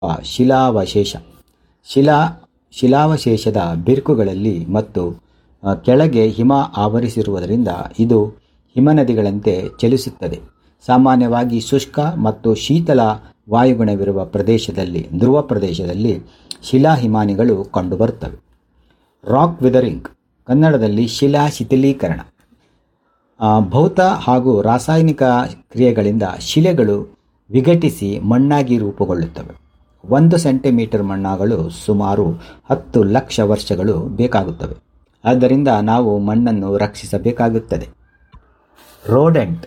ಶಿಲಾವಶೇಷ ಶಿಲಾ ಶಿಲಾವಶೇಷದ ಬಿರುಕುಗಳಲ್ಲಿ ಮತ್ತು ಆ, ಕೆಳಗೆ ಹಿಮ ಆವರಿಸಿರುವುದರಿಂದ ಇದು ಹಿಮನದಿಗಳಂತೆ ಚಲಿಸುತ್ತದೆ ಸಾಮಾನ್ಯವಾಗಿ ಶುಷ್ಕ ಮತ್ತು ಶೀತಲ ವಾಯುಗುಣವಿರುವ ಪ್ರದೇಶದಲ್ಲಿ ಧ್ರುವ ಪ್ರದೇಶದಲ್ಲಿ ಶಿಲಾ ಹಿಮಾನಿಗಳು ಕಂಡುಬರುತ್ತವೆ ರಾಕ್ ವಿದರಿಂಗ್ ಕನ್ನಡದಲ್ಲಿ ಶಿಲಾ ಶಿಥಿಲೀಕರಣ ಆ, ಭೌತ ಹಾಗೂ ರಾಸಾಯನಿಕ ಕ್ರಿಯೆಗಳಿಂದ ಶಿಲೆಗಳು ವಿಘಟಿಸಿ ಮಣ್ಣಾಗಿ ರೂಪುಗೊಳ್ಳುತ್ತವೆ ಒಂದು ಸೆಂಟಿಮೀಟರ್ ಮಣ್ಣಾಗಲು ಸುಮಾರು ಹತ್ತು ಲಕ್ಷ ವರ್ಷಗಳು ಬೇಕಾಗುತ್ತವೆ ಆದ್ದರಿಂದ ನಾವು ಮಣ್ಣನ್ನು ರಕ್ಷಿಸಬೇಕಾಗುತ್ತದೆ ರೋಡೆಂಟ್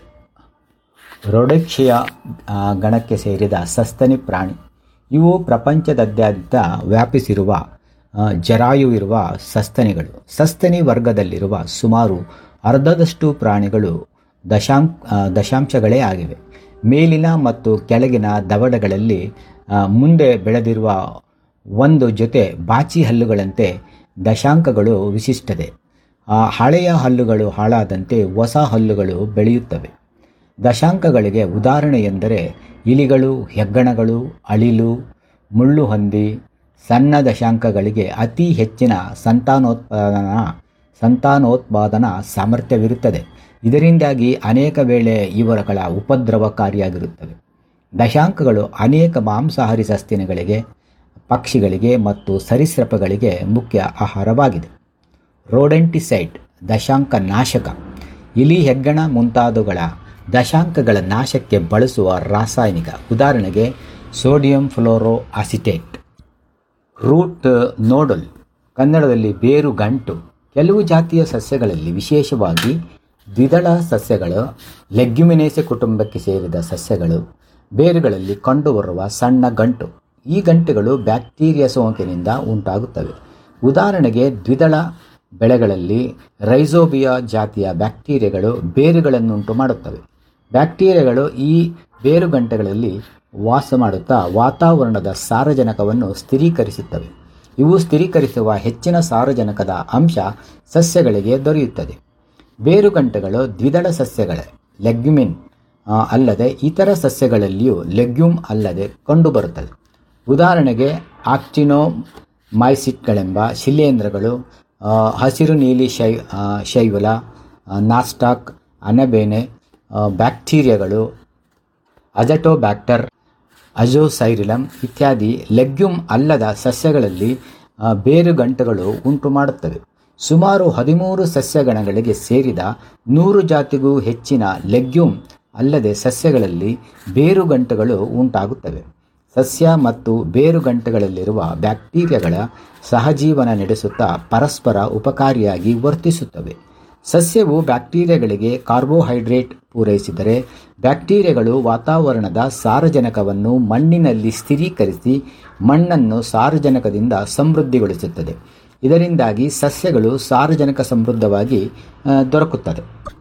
ರೊಡೆಕ್ಷಿಯ ಆ, ಗಣಕ್ಕೆ ಸೇರಿದ ಸಸ್ತನಿ ಪ್ರಾಣಿ ಇವು ಪ್ರಪಂಚದಾದ್ಯಂತ ವ್ಯಾಪಿಸಿರುವ ಆ, ಜರಾಯುವಿರುವ ಸಸ್ತನಿಗಳು ಸಸ್ತನಿ ವರ್ಗದಲ್ಲಿರುವ ಸುಮಾರು ಅರ್ಧದಷ್ಟು ಪ್ರಾಣಿಗಳು ದಶಾಂಕ ಆ, ದಶಾಂಶಗಳೇ ಆಗಿವೆ ಮೇಲಿನ ಮತ್ತು ಕೆಳಗಿನ ದವಡಗಳಲ್ಲಿ ಆ, ಮುಂದೆ ಬೆಳೆದಿರುವ ಒಂದು ಜೊತೆ ಬಾಚಿ ಹಲ್ಲುಗಳಂತೆ ದಶಾಂಕಗಳು ವಿಶಿಷ್ಟತೆ ಆ ಹಳೆಯ ಹಲ್ಲುಗಳು ಹಾಳಾದಂತೆ ಹೊಸ ಹಲ್ಲುಗಳು ಬೆಳೆಯುತ್ತವೆ ದಶಾಂಕಗಳಿಗೆ ಉದಾಹರಣೆ ಎಂದರೆ ಇಲಿಗಳು ಹೆಗ್ಗಣಗಳು ಅಳಿಲು ಮುಳ್ಳುಹಂದಿ ಸಣ್ಣ ದಶಾಂಕಗಳಿಗೆ ಅತಿ ಹೆಚ್ಚಿನ ಸಂತಾನೋತ್ಪಾದನಾ ಸಂತಾನೋತ್ಪಾದನಾ ಸಾಮರ್ಥ್ಯವಿರುತ್ತದೆ ಇದರಿಂದಾಗಿ ಅನೇಕ ವೇಳೆ ಇವರುಗಳ ಉಪದ್ರವಕಾರಿಯಾಗಿರುತ್ತವೆ ದಶಾಂಕಗಳು ಅನೇಕ ಮಾಂಸಾಹಾರಿ ಸಸ್ತನಿಗಳಿಗೆ ಪಕ್ಷಿಗಳಿಗೆ ಮತ್ತು ಸರೀಸೃಪಗಳಿಗೆ ಮುಖ್ಯ ಆಹಾರವಾಗಿದೆ ರೋಡೆಂಟಿಸೈಡ್ ದಶಾಂಕ ನಾಶಕ ಇಲಿ ಹೆಗ್ಗಣ ಮುಂತಾದವುಗಳ ದಶಾಂಕಗಳ ನಾಶಕ್ಕೆ ಬಳಸುವ ರಾಸಾಯನಿಕ ಉದಾಹರಣೆಗೆ sodium fluoro acetate root nodal ಕನ್ನಡದಲ್ಲಿ ಬೇರು ಗಂಟು ಕೆಲವು ಜಾತಿಯ ಸಸ್ಯಗಳಲ್ಲಿ ವಿಶೇಷವಾಗಿ ದ್ವಿದಳ ಸಸ್ಯಗಳು ಲೆಗ್ಯುಮಿನೇಸೆ ಕುಟುಂಬಕ್ಕೆ ಸೇರಿದ ಸಸ್ಯಗಳು ಬೇರುಗಳಲ್ಲಿ ಕಂಡುಬರುವ ಸಣ್ಣ ಗಂಟು ಈ ಗಂಟುಗಳು ಬ್ಯಾಕ್ಟೀರಿಯಾ ಸೋಂಕಿನಿಂದ ಉಂಟಾಗುತ್ತವೆ ಉದಾಹರಣೆಗೆ ದ್ವಿದಳ ಬೆಳೆಗಳಲ್ಲಿ ರೈಸೋಬಿಯಾ ಜಾತಿಯ ಬ್ಯಾಕ್ಟೀರಿಯಾಗಳು ಬೇರುಗಳನ್ನುಂಟು ಮಾಡುತ್ತವೆ ಬ್ಯಾಕ್ಟೀರಿಯಾಗಳು ಈ ಬೇರುಗಂಟೆಗಳಲ್ಲಿ ವಾಸ ಮಾಡುತ್ತಾ ವಾತಾವರಣದ ಸಾರಜನಕವನ್ನು ಸ್ಥಿರೀಕರಿಸುತ್ತವೆ ಇವು ಸ್ಥಿರೀಕರಿಸುವ ಹೆಚ್ಚಿನ ಸಾರಜನಕದ ಅಂಶ ಸಸ್ಯಗಳಿಗೆ ದೊರೆಯುತ್ತದೆ ಬೇರುಗಂಟೆಗಳು ದ್ವಿದಳ ಸಸ್ಯಗಳೇ ಲೆಗ್ಯುಮಿನ್ ಆ, ಅಲ್ಲದೆ ಇತರ ಸಸ್ಯಗಳಲ್ಲಿಯೂ ಲೆಗ್ಯೂಮ್ ಅಲ್ಲದೆ ಕಂಡುಬರುತ್ತದೆ ಉದಾಹರಣೆಗೆ ಆಕ್ಟಿನೋ ಮೈಸಿಟ್ಗಳೆಂಬ ಶಿಲೇಂಧ್ರಗಳು ಆ, ಹಸಿರು ನೀಲಿ ಶೈ ಆ, ಶೈವಲ ಆ, ನಾಸ್ಟಾಕ್ ಅನಬೇನೆ ಆ, ಬ್ಯಾಕ್ಟೀರಿಯಾಗಳು ಅಜಟೋಬ್ಯಾಕ್ಟರ್ ಅಜೋಸೈರಿಲಮ್ ಇತ್ಯಾದಿ ಲೆಗ್ಯೂಮ್ ಅಲ್ಲದ ಸಸ್ಯಗಳಲ್ಲಿ ಆ, ಬೇರುಗಂಟುಗಳು ಉಂಟು ಮಾಡುತ್ತವೆ ಸುಮಾರು ಹದಿಮೂರು ಸಸ್ಯಗಣಗಳಿಗೆ ಸೇರಿದ ನೂರು ಜಾತಿಗೂ ಹೆಚ್ಚಿನ ಲೆಗ್ಯೂಮ್ ಅಲ್ಲದೆ ಸಸ್ಯಗಳಲ್ಲಿ ಬೇರುಗಂಟುಗಳು ಉಂಟಾಗುತ್ತವೆ ಸಸ್ಯ ಮತ್ತು ಬೇರುಗಂಟುಗಳಲ್ಲಿರುವ ಬ್ಯಾಕ್ಟೀರಿಯಾಗಳ ಸಹಜೀವನ ನಡೆಸುತ್ತಾ ಪರಸ್ಪರ ಉಪಕಾರಿಯಾಗಿ ವರ್ತಿಸುತ್ತವೆ ಸಸ್ಯವು ಬ್ಯಾಕ್ಟೀರಿಯಾಗಳಿಗೆ ಕಾರ್ಬೋಹೈಡ್ರೇಟ್ ಪೂರೈಸಿದರೆ ಬ್ಯಾಕ್ಟೀರಿಯಾಗಳು ವಾತಾವರಣದ ಸಾರಜನಕವನ್ನು ಮಣ್ಣಿನಲ್ಲಿ ಸ್ಥಿರೀಕರಿಸಿ ಮಣ್ಣನ್ನು ಸಾರಜನಕದಿಂದ ಸಮೃದ್ಧಿಗೊಳಿಸುತ್ತದೆ ಇದರಿಂದಾಗಿ ಸಸ್ಯಗಳು ಸಾರಜನಕ ಸಮೃದ್ಧವಾಗಿ ಆ, ದೊರಕುತ್ತದೆ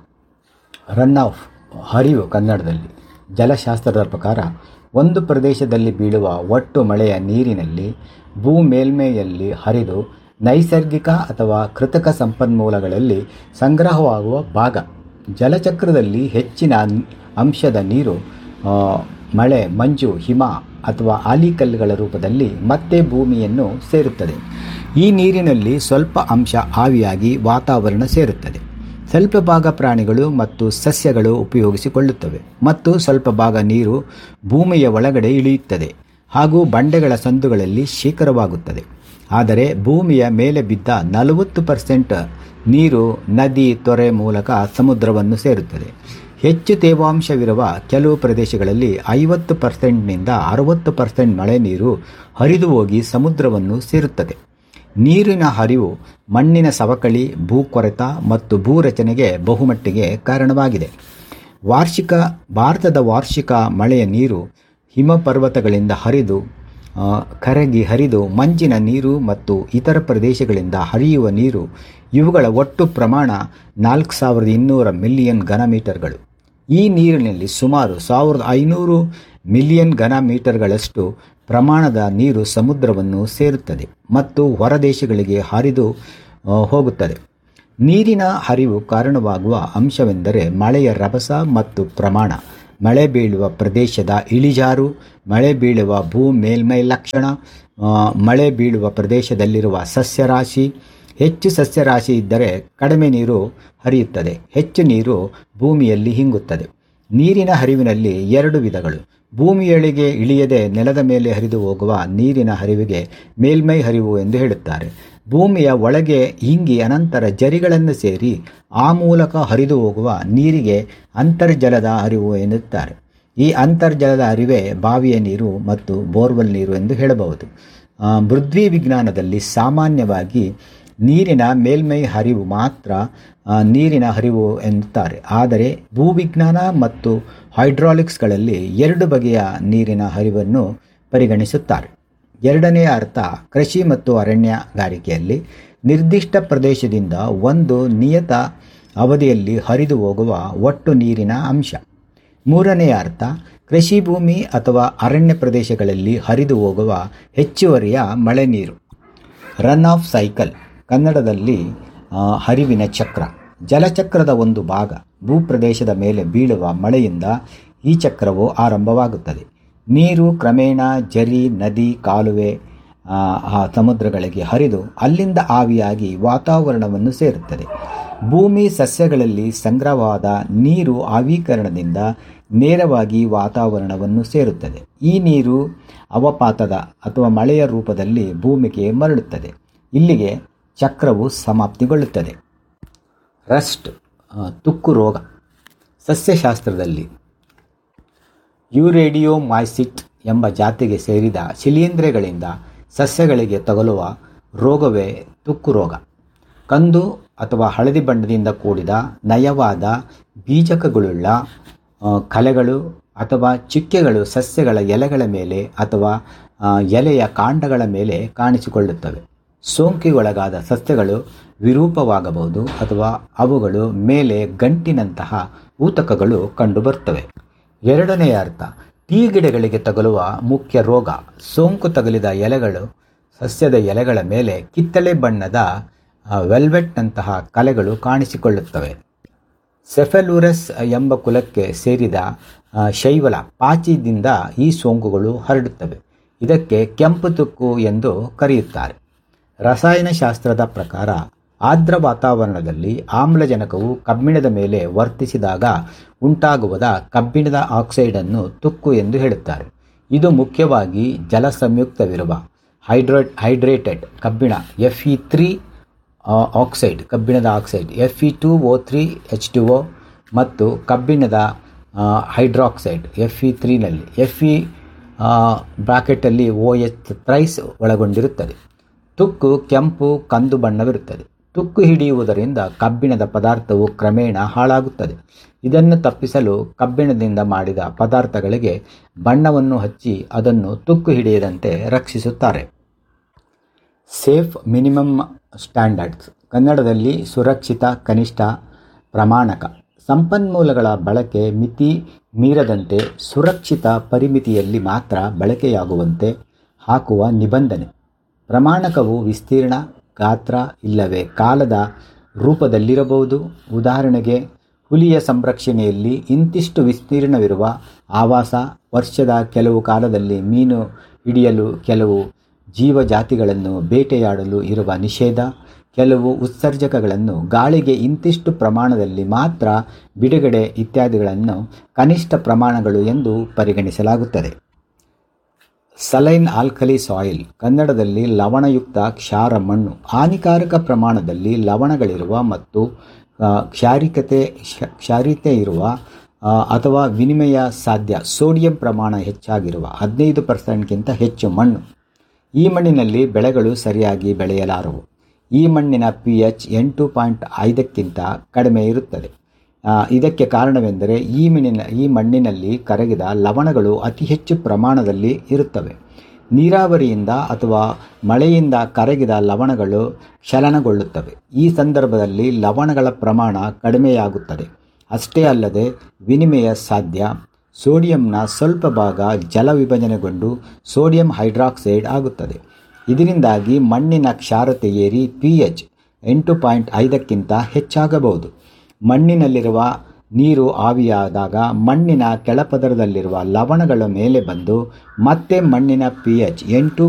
ರನ್ ಆಫ್ ಹರಿವು ಕನ್ನಡದಲ್ಲಿ ಜಲಶಾಸ್ತ್ರದ ಪ್ರಕಾರ ಒಂದು ಪ್ರದೇಶದಲ್ಲಿ ಬೀಳುವ ಒಟ್ಟು ಮಳೆಯ ನೀರಿನಲ್ಲಿ ಭೂ ಮೇಲ್ಮೈಯಲ್ಲಿ ಹರಿದು ನೈಸರ್ಗಿಕ ಅಥವಾ ಕೃತಕ ಸಂಪನ್ಮೂಲಗಳಲ್ಲಿ ಸಂಗ್ರಹವಾಗುವ ಭಾಗ ಜಲಚಕ್ರದಲ್ಲಿ ಹೆಚ್ಚಿನ ಅಂಶದ ನೀರು ಆ, ಮಳೆ ಮಂಜು ಹಿಮ ಅಥವಾ ಆಲಿಕಲ್ಲುಗಳ ರೂಪದಲ್ಲಿ ಮತ್ತೆ ಭೂಮಿಯನ್ನು ಸೇರುತ್ತದೆ ಈ ನೀರಿನಲ್ಲಿ ಸ್ವಲ್ಪ ಅಂಶ ಆವಿಯಾಗಿ ವಾತಾವರಣ ಸೇರುತ್ತದೆ ಸ್ವಲ್ಪ ಭಾಗ ಪ್ರಾಣಿಗಳು ಮತ್ತು ಸಸ್ಯಗಳು ಉಪಯೋಗಿಸಿಕೊಳ್ಳುತ್ತವೆ ಮತ್ತು ಸ್ವಲ್ಪ ಭಾಗ ನೀರು ಭೂಮಿಯ ಒಳಗಡೆ ಇಳಿಯುತ್ತದೆ ಹಾಗೂ ಬಂಡೆಗಳ ಸಂದುಗಳಲ್ಲಿ ಶೇಖರವಾಗುತ್ತದೆ ಆದರೆ ಭೂಮಿಯ ಮೇಲೆ ಬಿದ್ದ ನಲವತ್ತು ಪರ್ಸೆಂಟ್ ನೀರು ನದಿ ತೊರೆ ಮೂಲಕ ಸಮುದ್ರವನ್ನು ಸೇರುತ್ತದೆ ಹೆಚ್ಚು ತೇವಾಂಶವಿರುವ ಕೆಲವು ಪ್ರದೇಶಗಳಲ್ಲಿ ಐವತ್ತು ಪರ್ಸೆಂಟ್ನಿಂದ ಅರವತ್ತು ಪರ್ಸೆಂಟ್ ಮಳೆ ನೀರು ಹರಿದು ಹೋಗಿ ಸಮುದ್ರವನ್ನು ಸೇರುತ್ತದೆ ನೀರಿನ ಹರಿವು ಮಣ್ಣಿನ ಸವಕಳಿ ಭೂಕೊರೆತ ಮತ್ತು ಭೂರಚನೆಗೆ ಬಹುಮಟ್ಟಿಗೆ ಕಾರಣವಾಗಿದೆ ವಾರ್ಷಿಕ ಭಾರತದ ವಾರ್ಷಿಕ ಮಳೆಯ ನೀರು ಹಿಮಪರ್ವತಗಳಿಂದ ಹರಿದು ಆ, ಕರಗಿ ಹರಿದು ಮಂಜಿನ ನೀರು ಮತ್ತು ಇತರ ಪ್ರದೇಶಗಳಿಂದ ಹರಿಯುವ ನೀರು ಇವುಗಳ ಒಟ್ಟು ಪ್ರಮಾಣ ನಾಲ್ಕು ಸಾವಿರದ ಇನ್ನೂರ ಮಿಲಿಯನ್ ಘನಮೀಟರ್ಗಳು ಈ ನೀರಿನಲ್ಲಿ ಸುಮಾರು ಸಾವಿರದ ಐನೂರು ಮಿಲಿಯನ್ ಘನ ಮೀಟರ್ಗಳಷ್ಟು ಪ್ರಮಾಣದ ನೀರು ಸಮುದ್ರವನ್ನು ಸೇರುತ್ತದೆ ಮತ್ತು ಹೊರದೇಶಗಳಿಗೆ ಹರಿದು ಆ, ಹೋಗುತ್ತದೆ ನೀರಿನ ಹರಿವು ಕಾರಣವಾಗುವ ಅಂಶವೆಂದರೆ ಮಳೆಯ ರಭಸ ಮತ್ತು ಪ್ರಮಾಣ ಮಳೆ ಬೀಳುವ ಪ್ರದೇಶದ ಇಳಿಜಾರು ಮಳೆ ಬೀಳುವ ಭೂ ಮೇಲ್ಮೈ ಲಕ್ಷಣ ಆ, ಮಳೆ ಬೀಳುವ ಪ್ರದೇಶದಲ್ಲಿರುವ ಸಸ್ಯರಾಶಿ ಹೆಚ್ಚು ಸಸ್ಯರಾಶಿ ಇದ್ದರೆ ಕಡಿಮೆ ನೀರು ಹರಿಯುತ್ತದೆ ಹೆಚ್ಚು ನೀರು ಭೂಮಿಯಲ್ಲಿ ಹಿಂಗುತ್ತದೆ ನೀರಿನ ಹರಿವಿನಲ್ಲಿ ಎರಡು ವಿಧಗಳು ಭೂಮಿಯೊಳಗೆ ಇಳಿಯದೆ ನೆಲದ ಮೇಲೆ ಹರಿದು ಹೋಗುವ ನೀರಿನ ಹರಿವಿಗೆ ಮೇಲ್ಮೈ ಹರಿವು ಎಂದು ಹೇಳುತ್ತಾರೆ ಭೂಮಿಯ ಒಳಗೆ ಹಿಂಗಿ ಅನಂತರ ಜರಿಗಳನ್ನು ಸೇರಿ ಆ ಮೂಲಕ ಹರಿದು ಹೋಗುವ ನೀರಿಗೆ ಅಂತರ್ಜಲದ ಹರಿವು ಎನ್ನುತ್ತಾರೆ ಈ ಅಂತರ್ಜಲದ ಹರಿವೇ ಬಾವಿಯ ನೀರು ಮತ್ತು ಬೋರ್ವೆಲ್ ನೀರು ಎಂದು ಹೇಳಬಹುದು ಆ, ಪೃಥ್ವಿ ವಿಜ್ಞಾನದಲ್ಲಿ ಸಾಮಾನ್ಯವಾಗಿ ನೀರಿನ ಮೇಲ್ಮೈ ಹರಿವು ಮಾತ್ರ ಆ, ನೀರಿನ ಹರಿವು ಎನ್ನುತ್ತಾರೆ ಆದರೆ ಭೂವಿಜ್ಞಾನ ಮತ್ತು ಹೈಡ್ರಾಲಿಕ್ಸ್ಗಳಲ್ಲಿ ಎರಡು ಬಗೆಯ ನೀರಿನ ಹರಿವನ್ನು ಪರಿಗಣಿಸುತ್ತಾರೆ ಎರಡನೆಯ ಅರ್ಥ ಕೃಷಿ ಮತ್ತು ಅರಣ್ಯಗಾರಿಕೆಯಲ್ಲಿ ನಿರ್ದಿಷ್ಟ ಪ್ರದೇಶದಿಂದ ಒಂದು ನಿಯತ ಅವಧಿಯಲ್ಲಿ ಹರಿದು ಹೋಗುವ ಒಟ್ಟು ನೀರಿನ ಅಂಶ ಮೂರನೆಯ ಅರ್ಥ ಕೃಷಿ ಭೂಮಿ ಅಥವಾ ಅರಣ್ಯ ಪ್ರದೇಶಗಳಲ್ಲಿ ಹರಿದು ಹೋಗುವ ಹೆಚ್ಚುವರಿಯ ಮಳೆ ನೀರು ರನ್ ಆಫ್ ಸೈಕಲ್ ಕನ್ನಡದಲ್ಲಿ ಆ, ಹರಿವಿನ ಚಕ್ರ ಜಲಚಕ್ರದ ಒಂದು ಭಾಗ ಭೂಪ್ರದೇಶದ ಮೇಲೆ ಬೀಳುವ ಮಳೆಯಿಂದ ಈ ಚಕ್ರವು ಆರಂಭವಾಗುತ್ತದೆ ನೀರು ಕ್ರಮೇಣ ಜರಿ ನದಿ ಕಾಲುವೆ ಆ, ಆ ಸಮುದ್ರಗಳಿಗೆ ಹರಿದು ಅಲ್ಲಿಂದ ಆವಿಯಾಗಿ ವಾತಾವರಣವನ್ನು ಸೇರುತ್ತದೆ ಭೂಮಿ ಸಸ್ಯಗಳಲ್ಲಿ ಸಂಗ್ರಹವಾದ ನೀರು ಆವೀಕರಣದಿಂದ ನೇರವಾಗಿ ವಾತಾವರಣವನ್ನು ಸೇರುತ್ತದೆ ಈ ನೀರು ಅವಪಾತದ ಅಥವಾ ಮಳೆಯ ರೂಪದಲ್ಲಿ ಭೂಮಿಗೆ ಮರಳುತ್ತದೆ ಇಲ್ಲಿಗೆ ಚಕ್ರವು ಸಮಾಪ್ತಿಗೊಳ್ಳುತ್ತದೆ ರಸ್ಟ್ ಆ, ತುಕ್ಕು ರೋಗ ಸಸ್ಯಶಾಸ್ತ್ರದಲ್ಲಿ ಯುರೇಡಿಯೋಮೈಸಿಟ್ ಎಂಬ ಜಾತಿಗೆ ಸೇರಿದ ಶಿಲೀಂಧ್ರಗಳಿಂದ ಸಸ್ಯಗಳಿಗೆ ತಗುಲುವ ರೋಗವೇ ತುಕ್ಕು ರೋಗ ಕಂದು ಅಥವಾ ಹಳದಿ ಬಣ್ಣದಿಂದ ಕೂಡಿದ ನಯವಾದ ಬೀಜಕಗಳುಳ್ಳ ಆ, ಕಲೆಗಳು ಅಥವಾ ಚುಕ್ಕೆಗಳು ಸಸ್ಯಗಳ ಎಲೆಗಳ ಮೇಲೆ ಅಥವಾ ಆ, ಎಲೆಯ ಕಾಂಡಗಳ ಮೇಲೆ ಕಾಣಿಸಿಕೊಳ್ಳುತ್ತವೆ ಸೋಂಕಿಗೊಳಗಾದ ಸಸ್ಯಗಳು ವಿರೂಪವಾಗಬಹುದು ಅಥವಾ ಅವುಗಳು ಮೇಲೆ ಗಂಟಿನಂತಹ ಊತಕಗಳು ಕಂಡುಬರುತ್ತವೆ ಎರಡನೆಯ ಅರ್ಥ ಟೀ ಗಿಡಗಳಿಗೆ ತಗುಲುವ ಮುಖ್ಯ ರೋಗ ಸೋಂಕು ತಗುಲಿದ ಎಲೆಗಳು ಸಸ್ಯದ ಎಲೆಗಳ ಮೇಲೆ ಕಿತ್ತಳೆ ಬಣ್ಣದ ಆ, ವೆಲ್ವೆಟ್ನಂತಹ ಕಲೆಗಳು ಕಾಣಿಸಿಕೊಳ್ಳುತ್ತವೆ ಸೆಫೆಲೂರಸ್ ಎಂಬ ಕುಲಕ್ಕೆ ಸೇರಿದ ಆ, ಶೈವಲ ಪಾಚಿದಿಂದ ಈ ಸೋಂಕುಗಳು ಹರಡುತ್ತವೆ ಇದಕ್ಕೆ ಕೆಂಪು ತುಕ್ಕು ಎಂದು ಕರೆಯುತ್ತಾರೆ ರಸಾಯನಶಾಸ್ತ್ರದ ಪ್ರಕಾರ ಆರ್ದ್ರ ವಾತಾವರಣದಲ್ಲಿ ಆಮ್ಲಜನಕವು ಕಬ್ಬಿಣದ ಮೇಲೆ ವರ್ತಿಸಿದಾಗ ಉಂಟಾಗುವುದ ಕಬ್ಬಿಣದ ಆಕ್ಸೈಡನ್ನು ತುಕ್ಕು ಎಂದು ಹೇಳುತ್ತಾರೆ ಇದು ಮುಖ್ಯವಾಗಿ ಜಲ ಸಂಯುಕ್ತವಿರುವ ಹೈಡ್ರೋ ಹೈಡ್ರೇಟೆಡ್ ಕಬ್ಬಿಣ ಎಫ್ ಇ ತ್ರೀ ಆಕ್ಸೈಡ್ ಕಬ್ಬಿಣದ oxide F E two O three H two O ಮತ್ತು ಕಬ್ಬಿಣದ ಆ, ಹೈಡ್ರಾಕ್ಸೈಡ್ ಎಫ್ ಇ ತ್ರೀನಲ್ಲಿ ಎಫ್ ಇ ಬ್ರಾಕೆಟಲ್ಲಿ ಓ ಎಚ್ ಪ್ರೈಸ್ ಒಳಗೊಂಡಿರುತ್ತದೆ ತುಕ್ಕು ಕೆಂಪು ಕಂದು ಬಣ್ಣವಿರುತ್ತದೆ ತುಕ್ಕು ಹಿಡಿಯುವುದರಿಂದ ಕಬ್ಬಿಣದ ಪದಾರ್ಥವು ಕ್ರಮೇಣ ಹಾಳಾಗುತ್ತದೆ ಇದನ್ನು ತಪ್ಪಿಸಲು ಕಬ್ಬಿಣದಿಂದ ಮಾಡಿದ ಪದಾರ್ಥಗಳಿಗೆ ಬಣ್ಣವನ್ನು ಹಚ್ಚಿ ಅದನ್ನು ತುಕ್ಕು ಹಿಡಿಯದಂತೆ ರಕ್ಷಿಸುತ್ತಾರೆ ಸೇಫ್ ಮಿನಿಮಮ್ ಸ್ಟ್ಯಾಂಡರ್ಡ್ಸ್ ಕನ್ನಡದಲ್ಲಿ ಸುರಕ್ಷಿತ ಕನಿಷ್ಠ ಪ್ರಮಾಣಕ ಸಂಪನ್ಮೂಲಗಳ ಬಳಕೆ ಮಿತಿ ಮೀರದಂತೆ ಸುರಕ್ಷಿತ ಪರಿಮಿತಿಯಲ್ಲಿ ಮಾತ್ರ ಬಳಕೆಯಾಗುವಂತೆ ಹಾಕುವ ನಿಬಂಧನೆ ಪ್ರಮಾಣಕವು ವಿಸ್ತೀರ್ಣ ಗಾತ್ರ ಇಲ್ಲವೇ ಕಾಲದ ರೂಪದಲ್ಲಿರಬಹುದು ಉದಾಹರಣೆಗೆ ಹುಲಿಯ ಸಂರಕ್ಷಣೆಯಲ್ಲಿ ಇಂತಿಷ್ಟು ವಿಸ್ತೀರ್ಣವಿರುವ ಆವಾಸ ವರ್ಷದ ಕೆಲವು ಕಾಲದಲ್ಲಿ ಮೀನು ಹಿಡಿಯಲು ಕೆಲವು ಜೀವಜಾತಿಗಳನ್ನು ಬೇಟೆಯಾಡಲು ಇರುವ ನಿಷೇಧ ಕೆಲವು ಉತ್ಸರ್ಜಕಗಳನ್ನು ಗಾಳಿಗೆ ಇಂತಿಷ್ಟು ಪ್ರಮಾಣದಲ್ಲಿ ಮಾತ್ರ ಬಿಡುಗಡೆ ಇತ್ಯಾದಿಗಳನ್ನು ಕನಿಷ್ಠ ಪ್ರಮಾಣಗಳು ಎಂದು ಪರಿಗಣಿಸಲಾಗುತ್ತದೆ ಸಲೈನ್ ಆಲ್ಕಲಿ ಸಾಯಿಲ್ ಕನ್ನಡದಲ್ಲಿ ಲವಣಯುಕ್ತ ಕ್ಷಾರ ಮಣ್ಣು ಹಾನಿಕಾರಕ ಪ್ರಮಾಣದಲ್ಲಿ ಲವಣಗಳಿರುವ ಮತ್ತು ಆ, ಕ್ಷಾರಿಕತೆ ಕ್ಷ- ಕ್ಷಾರಿತೆ ಇರುವ ಆ, ಅಥವಾ ವಿನಿಮಯ ಸಾಧ್ಯ ಸೋಡಿಯಂ ಪ್ರಮಾಣ ಹೆಚ್ಚಾಗಿರುವ ಹದಿನೈದು ಪರ್ಸೆಂಟ್ಗಿಂತ ಹೆಚ್ಚು ಮಣ್ಣು ಈ ಮಣ್ಣಿನಲ್ಲಿ ಬೆಳೆಗಳು ಸರಿಯಾಗಿ ಬೆಳೆಯಲಾರವು ಈ ಮಣ್ಣಿನ ಪಿ ಎಚ್ ಎಂಟು ಪಾಯಿಂಟ್ ಐದಕ್ಕಿಂತ ಕಡಿಮೆ ಇರುತ್ತದೆ ಆ, ಇದಕ್ಕೆ ಕಾರಣವೆಂದರೆ ಈ ಮಣ್ಣಿನ ಈ ಮಣ್ಣಿನಲ್ಲಿ ಕರಗಿದ ಲವಣಗಳು ಅತಿ ಹೆಚ್ಚು ಪ್ರಮಾಣದಲ್ಲಿ ಇರುತ್ತವೆ ನೀರಾವರಿಯಿಂದ ಅಥವಾ ಮಳೆಯಿಂದ ಕರಗಿದ ಲವಣಗಳು ಚಲನಗೊಳ್ಳುತ್ತವೆ ಈ ಸಂದರ್ಭದಲ್ಲಿ ಲವಣಗಳ ಪ್ರಮಾಣ ಕಡಿಮೆಯಾಗುತ್ತದೆ ಅಷ್ಟೇ ಅಲ್ಲದೆ ವಿನಿಮಯ ಸಾಧ್ಯ ಸೋಡಿಯಂನ ಸ್ವಲ್ಪ ಭಾಗ ಜಲ ವಿಭಜನೆಗೊಂಡು ಸೋಡಿಯಂ ಹೈಡ್ರಾಕ್ಸೈಡ್ ಆಗುತ್ತದೆ ಇದರಿಂದಾಗಿ ಮಣ್ಣಿನ ಕ್ಷಾರತೆ ಏರಿ ಪಿ ಎಚ್ ಎಂಟು ಪಾಯಿಂಟ್ ಐದಕ್ಕಿಂತ ಹೆಚ್ಚಾಗಬಹುದು ಮಣ್ಣಿನಲ್ಲಿರುವ ನೀರು ಆವಿಯಾದಾಗ ಮಣ್ಣಿನ ಕೆಳಪದರದಲ್ಲಿರುವ ಲವಣಗಳ ಮೇಲೆ ಬಂದು ಮತ್ತೆ ಮಣ್ಣಿನ ಪಿ ಎಚ್ ಎಂಟು